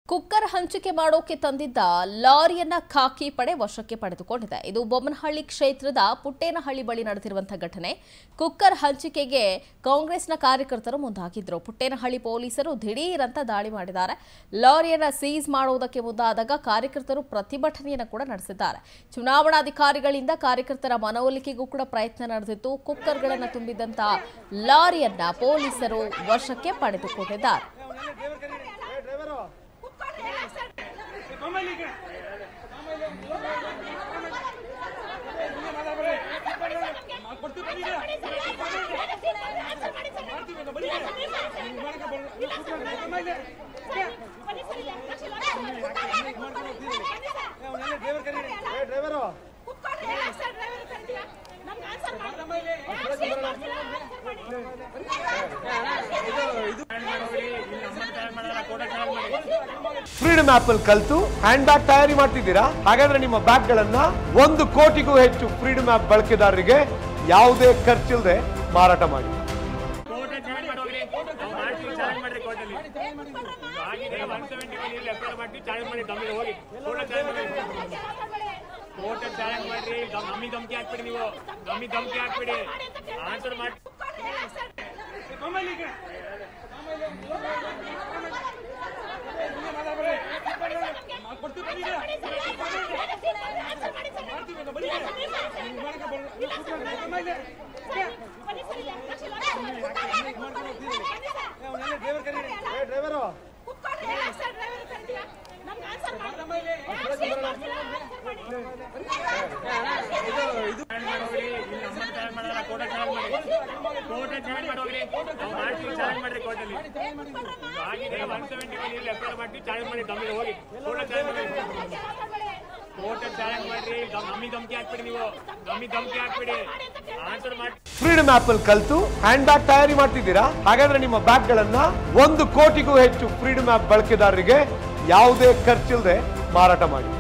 cooker ಹಂಚಿಕೆ ಮಾಡೋಕೆ ತಂದಿದ್ದ ಲಾರಿಯನ್ನ ಖಾಕಿ ಪಡೆ ವಶಕ್ಕೆ ಪಡೆದುಕೊಂಡಿದೆ ಇದು ಬೊಮ್ಮನಹಳ್ಳಿ ಕ್ಷೇತ್ರದ ಪುಟ್ಟೇನಹಳ್ಳಿ ಬಳಿ ನಡೆದಿರುವಂತಹ ಘಟನೆ ಕುಕ್ಕರ್ ಹಂಚಿಕೆಗೆ ಕಾಂಗ್ರೆಸ್ನ ಕಾರ್ಯಕರ್ತರು ಮುಂದಾಗಿದ್ರು ಪುಟ್ಟೇನಹಳ್ಳಿ ಪೊಲೀಸರು ದಿಢೀರ್ ಅಂತ ದಾಳಿ ಮಾಡಿದ್ದಾರೆ ಲಾರಿಯನ್ನ ಸೀಸ್ ಮಾಡುವುದಕ್ಕೆ ಮುಂದಾದಾಗ ಕಾರ್ಯಕರ್ತರು ಪ್ರತಿಭಟನೆಯನ್ನು ಕೂಡ ನಡೆಸಿದ್ದಾರೆ ಚುನಾವಣಾಧಿಕಾರಿಗಳಿಂದ ಕಾರ್ಯಕರ್ತರ ಮನವೊಲಿಕೆಗೂ ಕೂಡ ಪ್ರಯತ್ನ ನಡೆದಿತ್ತು ಕುಕ್ಕರ್ಗಳನ್ನು ತುಂಬಿದಂತ ಲಾರಿಯನ್ನ ಪೊಲೀಸರು ವಶಕ್ಕೆ ಪಡೆದುಕೊಂಡಿದ್ದಾರೆ ಡ್ರೈವರು ಫ್ರೀಡಮ್ ಆಪ್ ಅಲ್ಲಿ ಕಲ್ತು ಹ್ಯಾಂಡ್ ಬ್ಯಾಗ್ ತಯಾರಿ ಮಾಡ್ತಿದ್ದೀರಾ ಹಾಗಾದ್ರೆ ನಿಮ್ಮ ಬ್ಯಾಗ್ ಗಳನ್ನ ಒಂದು ಕೋಟಿಗೂ ಹೆಚ್ಚು ಫ್ರೀಡಮ್ ಆಪ್ ಬಳಕೆದಾರರಿಗೆ ಯಾವುದೇ ಖರ್ಚಿಲ್ಲದೆ ಮಾರಾಟ ಮಾಡಿ ಕೋರ್ಟ್ ಜಾಯಿನ್ ಮಾಡೋಗ್ರಿ ನಾವು ಮಾಡ್ತೀವಿ ಜಾಯಿನ್ ಮಾಡ್ರಿ ಕೋರ್ಟಲ್ಲಿ ಆಗಿದೆ ಒನ್ ಸೆವೆಂಟಿ ಒನ್ ಇಲ್ಲಿ ಎಫ್ ಮಾಡ್ತೀವಿ ಜಾಯಿನ್ ಮಾಡಿ ದಮ್ಮಿಗೆ ಹೋಗಿ ಕೋರ್ಟ್ ಜಾಯಿನ್ ಮಾಡಿ ಕೋರ್ಟ್ ಜಾಯಿನ್ ಮಾಡ್ರಿ ದಮ್- ನಮ್ಮಿಗೆ ಧಮಕಿ ಹಾಕ್ಬಿಡಿ ನೀವು ನಮ್ಮಿಗೆ ಧಮಕಿ ಹಾಕ್ಬಿಡಿ ಆನ್ಸರ್ ಮಾಡಿ ಡ್ರೈವರು ಜಾಯಿನ್ ಮಾಡೋಗ್ರಿ ಇಲ್ಲಿ ನಮ್ಮನ್ನ ಜಾಯಿನ್ ಮಾಡಲ್ಲ ಕೋರ್ಟ್ ಜಾಯಿನ್ ಮಾಡಿ ಕೋರ್ಟ್ ಜಾಯಿನ್ ಮಾಡೋಗ್ರಿ ನಾವು ಮಾಡ್ತೀವಿ ಜಾಯಿನ್ ಮಾಡ್ರಿ ಕೋರ್ಟಲ್ಲಿ ಆಗಿದೆ ಒನ್ ಸೆವೆಂಟಿ ಒನ್ ಇಲ್ಲಿ ಎಫ್ ಮಾಡ್ತೀವಿ ಜಾಯಿನ್ ಮಾಡಿ ದಮ್ಮಿಗೆ ಹೋಗಿ ಕೋರ್ಟ್ ಜಾಯಿನ್ ಮಾಡಿ ಕೋರ್ಟ್ ಜಾಯಿನ್ ಮಾಡ್ರಿ ದಮ್- ನಮ್ಮಿಗೆ ಧಮಕಿ ಹಾಕ್ಬಿಡಿ ನೀವು ನಮ್ಮಿಗೆ ಧಮಕಿ ಹಾಕ್ಬಿಡಿ ಆನ್ಸರ್ ಮಾಡಿ ಫ್ರೀಡಮ್ ಆಪ್ ಅಲ್ಲಿ ಕಲ್ತು ಹ್ಯಾಂಡ್ ಬ್ಯಾಗ್ ತಯಾರಿ ಮಾಡ್ತಿದ್ದೀರಾ ಹಾಗಾದ್ರೆ ನಿಮ್ಮ ಬ್ಯಾಗ್ ಗಳನ್ನ ಒಂದು ಕೋಟಿಗೂ ಹೆಚ್ಚು ಫ್ರೀಡಮ್ ಆಪ್ ಬಳಕೆದಾರರಿಗೆ ಯಾವುದೇ ಖರ್ಚಿಲ್ಲದೆ ಮಾರಾಟ ಮಾಡಿ